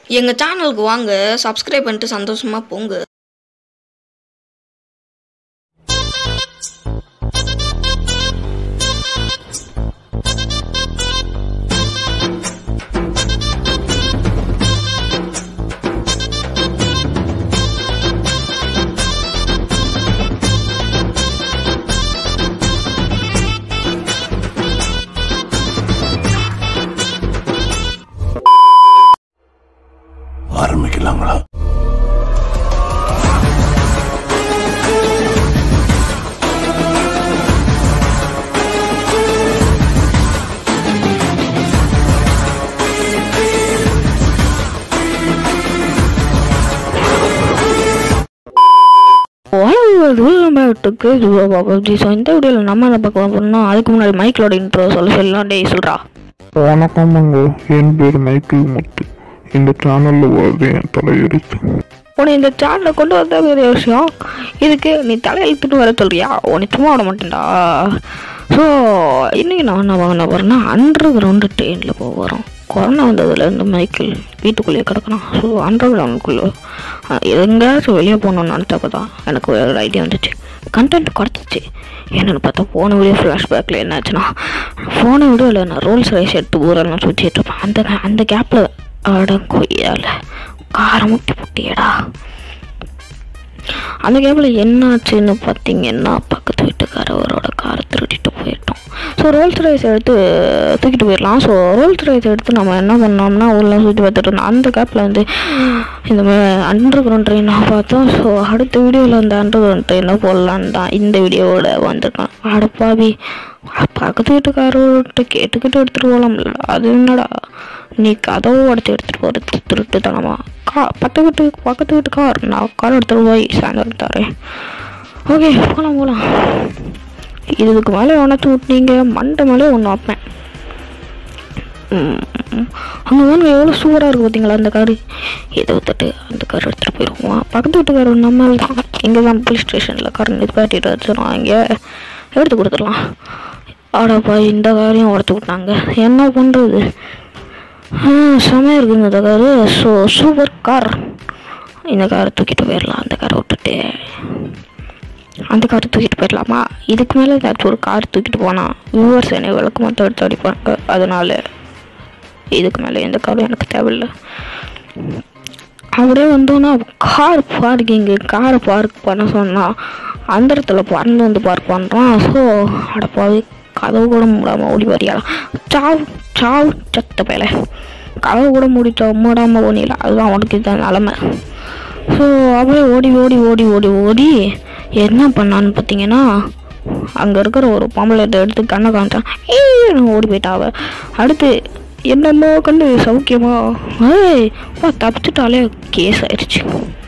எங்கள் சேனலுக்கு வாங்க சப்ஸ்கிரைப் பண்ணிட்டு சந்தோஷமாக போங்க ஆரம்பிக்கலாங்களா வெல்கம்பேட்டுக்கு பப்ஜி ஸோ இந்த வீடியோவில் நம்ம என்ன பார்க்க போறோம்னா அதுக்கு முன்னாடி மைக்கிலோட இன்ட்ரோ சொல்ல சொல்லலாம் டேய் சொல்கிறா வணக்கமுங்க என் பேர் மைக்கேல் முத்து இந்த சேனலில் வருது என் தலையெழுத்து உன்னை இந்த சேனலில் கொண்டு வந்த பெரிய விஷயம் இதுக்கு நீ தலையெழுத்துட்டு வர சொல்றியா உன்னை சும்மா விட மாட்டேன்டா ஸோ இன்னைக்கு நான் என்ன வாங்கின போகிறேன்னா அண்டர் கிரவுண்டு ட்ரெயினில் போக போகிறோம் கொரோனா வந்ததுலேருந்து மைக்கிள் வீட்டுக்குள்ளேயே கிடக்கணும் ஸோ அண்டர் கிரவுண்டுக்குள்ளே எங்கேயாச்சும் வெளியே போகணும்னு நினச்சப்போ தான் எனக்கு ஒரு ஐடியா வந்துச்சு கண்டென்ட் குறைச்சிச்சு என்னென்னு பார்த்தா போன வீடியோ ஃப்ளாஷ்பேக்கில் என்னாச்சுன்னா போன வீடியோவில் நான் ரோல்ஸ் ரைஸ் எடுத்து ஊரெல்லாம் சுற்றிட்டு இருப்பேன் அந்த அந்த கேப்பில் அடம் கொய்யால காரம் முட்டி புட்டியடா அந்த கேப்பில் என்னாச்சுன்னு பார்த்தீங்கன்னா பக்கத்து வீட்டுக்காரவரோட காரை திருடிட்டு போயிட்டோம் ஸோ ரோல்ஸ் ரைஸ் எடுத்து தூக்கிட்டு போயிடலாம் ஸோ ரோல்ஸ் ரைஸ் எடுத்து நம்ம என்ன பண்ணோம்னா ஊரில் சுற்றி பார்த்துட்டு இருந்தோம் அந்த கேப்பில் வந்து இந்த அண்டர் கிரவுண்ட் ட்ரெயினாக பார்த்தோம் ஸோ அடுத்த வீடியோவில் அந்த அண்டர் கிரவுண்ட் ட்ரெயினை போடலான்னு தான் இந்த வீடியோவோட வந்திருக்கேன் அடப்பாவி பக்கத்து வீட்டுக்காரர்கிட்ட கேட்டுக்கிட்டு எடுத்துகிட்டு போகலாம்ல அது என்னடா நீ கதவு உடச்சி எடுத்துகிட்டு போகிறது திருட்டுத்தனமா கா பத்து வீட்டு பக்கத்து வீட்டு கார் நான் கார் எடுத்துகிட்டு போய் சாயந்தரம் தரேன் ஓகே போகலாம் போகலாம் இதுக்கு மேலே உணர்ச்சி விட்டீங்க மண்டை மேலே ஒன்று வைப்பேன் அங்கே வந்து எவ்வளோ சூப்பராக இருக்குது பார்த்தீங்களா அந்த காரு இதை விட்டுட்டு அந்த கார் எடுத்துகிட்டு போயிடுவோம் பக்கத்து வீட்டுக்காரர் நம்ம தான் இங்கே தான் போலீஸ் ஸ்டேஷனில் கார் நிப்பாட்டிட்டு வச்சிடும் இங்கே எடுத்து கொடுத்துடலாம் ஆடாப்பா இந்த காரையும் உடச்சி விட்டாங்க என்ன பண்ணுறது செமையாக இருக்குங்க இந்த காரு ஸோ சூப்பர் கார் இந்த காரை தூக்கிட்டு போயிடலாம் அந்த காரை விட்டுட்டு அந்த கார் தூக்கிட்டு போயிடலாமா இதுக்கு மேலே ஏதாச்சும் ஒரு கார் தூக்கிட்டு போனால் வியூவர்ஸ் என்னை விளக்கு மட்டும் எடுத்து அடிப்பாங்க அதனால இதுக்கு மேலே எந்த காரும் எனக்கு தேவையில்லை அப்படியே வந்தோன்னா கார் பார்க்கிங்கு காரை பார்க் பண்ண சொன்னால் அந்த இடத்துல பறந்து வந்து பார்க் பண்ணுறான் ஸோ அடப்பாவி கதவு கூட மூடாமல் ஓடி வரியாலாம் சாவு சாவு சத்த பேல கதவு கூட மூடிட்ட மூடாமல் ஓடிடலாம் அதுதான் உனக்கு இதான் நிலமை ஸோ அப்படியே ஓடி ஓடி ஓடி ஓடி ஓடி என்ன பண்ணான்னு பார்த்தீங்கன்னா அங்கே இருக்கிற ஒரு பொம்பளை எடுத்து கண்ணை காமிச்சான் ஏய் ஓடி போயிட்டா அவ அடுத்து என்னென்னோ கண்டு சௌக்கியமா ஏய் பா தப்பிச்சிட்டாலே கேஸ் ஆயிடுச்சு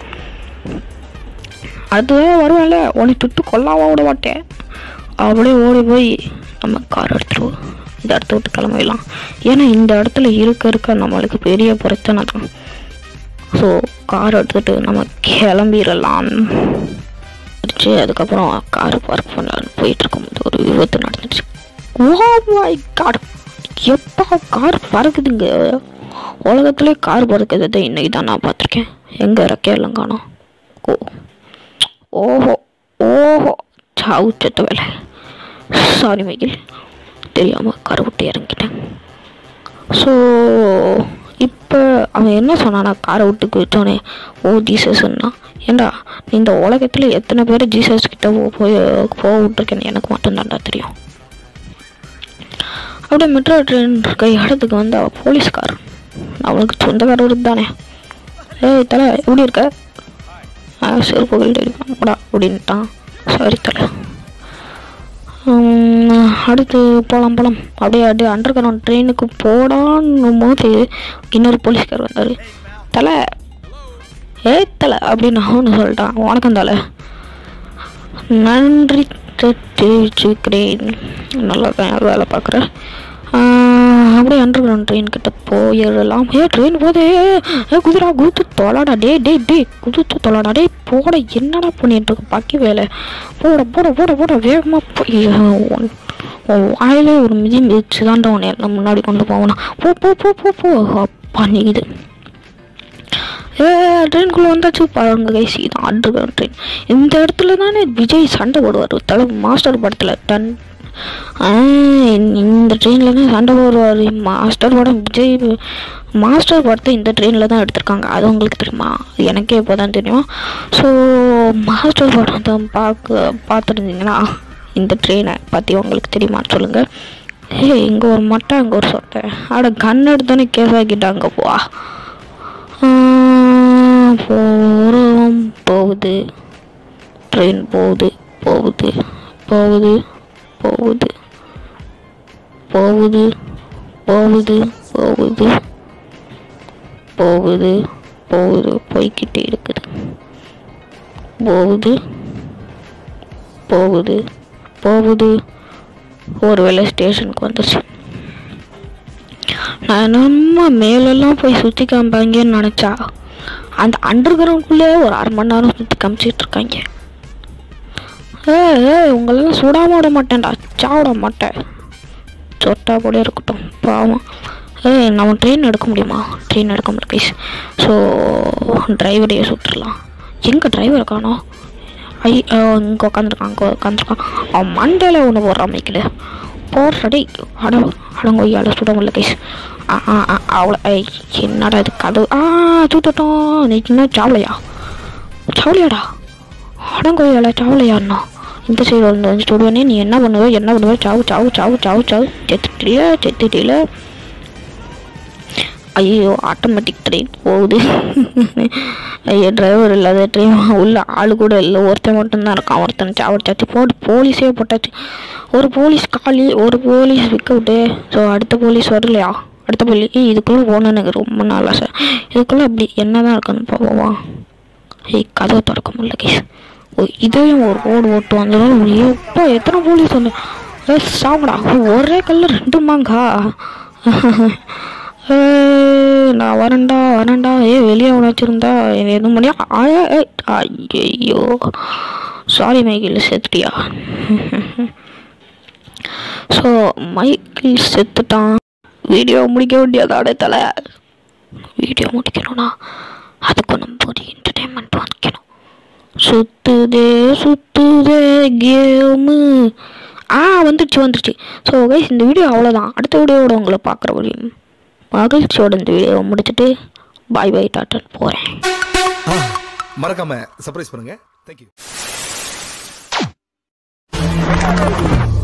அடுத்ததான் வருவேன்ல உன்னை துட்டு கொல்லாம விட மாட்டேன் அப்படியே ஓடி போய் நம்ம கார் எடுத்துருவோம் இந்த இடத்த விட்டு கிளம்பிடலாம் ஏன்னா இந்த இடத்துல இருக்க இருக்க நம்மளுக்கு பெரிய பிரச்சனை தான் ஸோ கார் எடுத்துகிட்டு நம்ம கிளம்பிடலாம் வச்சு அதுக்கப்புறம் காரை பார்க் பண்ணலான்னு போயிட்டு இருக்கும்போது ஒரு விபத்து நடந்துச்சு ஓ மை காட் எப்போ கார் பறக்குதுங்க உலகத்துலேயே கார் பறக்குறது இன்னைக்கு தான் நான் பார்த்துருக்கேன் எங்கே ரெக்கையெல்லாம் காணோம் ஓ ஓஹோ ஓஹோ சாவு செத்த வேலை சாரி மைக்கில் தெரியாமல் காரை விட்டு இறங்கிட்டேன் ஸோ இப்போ அவன் என்ன சொன்னானா காரை விட்டு குதிச்சோனே ஓ ஜீசஸ்ன்னா ஏண்டா நீ இந்த உலகத்தில் எத்தனை பேர் ஜீசஸ் கிட்ட போ- போய் போக விட்டுருக்கேன்னு எனக்கு மட்டும்தான்டா தெரியும் அப்படியே மெட்ரோ ட்ரெயின் இருக்க இடத்துக்கு வந்து அவள் போலீஸ்கார் அவளுக்கு சொந்தக்காரர் தானே ஏய் தலை எப்படி இருக்க ஆ செருப்புகள் அடிப்பாங்கடா அப்படின்ட்டான் சரி தலை உம், அடுத்து போகலாம் போகலாம் அப்படியே அப்படியே அண்டர் கிரவுண்ட் ட்ரெயினுக்கு போடான்னும் போது இன்னொரு போலீஸ்கார் வந்தார் தலை ஏய் தலை அப்படின்னு அவனு சொல்லிட்டான் வணக்கம் தலை நன்றி தெரிவிச்சுக்கிறேன் நல்லா தான் வேலை பார்க்குறேன் அப்படியே அண்டர் கிரவுண்ட் ட்ரெயின் கிட்ட போயிடலாம் ஏ ட்ரெயின் போதே ஏ குதிரா குதித்து தொலாடா டே டே டே குதித்து தொலாடா டே போட என்னடா பண்ணிட்டு இருக்க பாக்கி வேலை போட போட போட போட வேகமாக போய் உன் உன் வாயிலே ஒரு மிதி மிதிச்சு தான்டா உன்னை எல்லாம் முன்னாடி கொண்டு போகணும் போ போ போ போ போ அப்பா நிக்குது ஏ ட்ரெயின்குள்ளே வந்தாச்சு பாருங்க கைஸ் இது அண்டர் ட்ரெயின் இந்த இடத்துல தானே விஜய் சண்டை போடுவார் தலை மாஸ்டர் படத்தில் டன் ஆ, இந்த ட்ரெயினில் தான் சண்டை போடுவார் மாஸ்டர் படம் விஜய் மாஸ்டர் படத்தை இந்த ட்ரெயினில் தான் எடுத்திருக்காங்க அது உங்களுக்கு தெரியுமா எனக்கே இப்போ தான் தெரியும் ஸோ மாஸ்டர் படம் தான் பார்க்க பார்த்துருந்தீங்கன்னா இந்த ட்ரெயினை பற்றி உங்களுக்கு தெரியுமான்னு சொல்லுங்கள் ஏ இங்கே ஒரு மட்டை அங்கே ஒரு சொட்டை ஆட கன் எடுத்தோன்னே கேஸ் ஆக்கிட்டாங்க போ போகிறோம் போகுது ட்ரெயின் போகுது போகுது போகுது போகுது போகுது போகுது போகுது போகுது போகுது போய்கிட்டே இருக்குது போகுது போகுது போகுது ஒருவேளை ஸ்டேஷனுக்கு வந்துச்சு நான் நம்ம மேலெல்லாம் போய் சுற்றி காமிப்பாங்கன்னு நினச்சா அந்த அண்டர் கிரவுண்ட்குள்ளே ஒரு அரை மணி நேரம் சுற்றி காமிச்சிட்டு இருக்காங்க ஏ ஏய் உங்களெல்லாம் சுடாம விட மாட்டேன்டா சாவிட மாட்டேன் சொட்டா கூட இருக்கட்டும் பாவம் ஏய் நம்ம ட்ரெயின் எடுக்க முடியுமா ட்ரெயின் எடுக்க முடியும் கைஸ் ஸோ டிரைவரையே சுட்டுடலாம் எங்கே டிரைவர் காணோம் ஐ இங்கே உட்காந்துருக்கான் அங்கே உட்காந்துருக்கான் அவன் மண்டையில் ஒன்று போடுறான் மைக்கில் போடுறடி அட அடங்கொய்யால சுட முடியல கைஸ் ஆ ஆ ஆ அவ்வளோ ஐ என்னடா இது கதவு ஆ தூத்தட்டும் நீ என்ன சாவலையா சாவலையாடா அடங்கொய்யால சாவலையாண்ணா இந்த சைடு வந்து வந்து சொல்லுவேனே நீ என்ன பண்ணுவ என்ன பண்ணுவ சாவு சாவு சாவு சாவு சாவு செத்துட்டியா செத்துட்டியில ஐயோ ஆட்டோமேட்டிக் ட்ரெயின் போகுது ஐயோ டிரைவர் இல்லாத ட்ரெயின் உள்ள ஆள் கூட இல்லை ஒருத்தன் மட்டும்தான் இருக்கான் ஒருத்தன் சாவடிச்சாச்சு போட்டு போலீஸே போட்டாச்சு ஒரு போலீஸ் காலி ஒரு போலீஸ் விக்க விட்டு ஸோ அடுத்த போலீஸ் வரலையா அடுத்த போலீஸ் ஏய் இதுக்குள்ளே போகணும்னு எனக்கு ரொம்ப நாள் ஆசை இதுக்குள்ளே அப்படி என்ன தான் இருக்குன்னு பார்ப்போமா ஏய் கதவை திறக்க முடியல கேஸ் ஓ இதையும் ஒரு ரோடு ஓட்டு வந்ததும் எப்போ எத்தனை போலீஸ் வந்து ஏ சாங்கடா ஒரே கல்ல ரெண்டு மாங்கா ஏய், நான் வரேன்டா வரேன்டா ஏ வெளியே வச்சிருந்தா எதுவும் பண்ணி ஐயோ சாரி மைக்கிள் செத்துட்டியா ஸோ மைக்கிள் செத்துட்டான் வீடியோ முடிக்க வேண்டியதாட தலை வீடியோ முடிக்கணும்னா அதுக்கு நம்ம ஒரு என்டர்டைன்மெண்ட் வைக்கணும் சுத்துதே சுத்துதே கேமு ஆ வந்துடுச்சு வந்துடுச்சு ஸோ கைஸ் இந்த வீடியோ அவ்வளோதான் அடுத்த வீடியோவோட உங்களை பார்க்குற வரையும் மகிழ்ச்சியோட இந்த வீடியோவை முடிச்சுட்டு பாய் பாய் டாட்டன் போகிறேன் மறக்காம சர்ப்ரைஸ் பண்ணுங்க தேங்க்யூ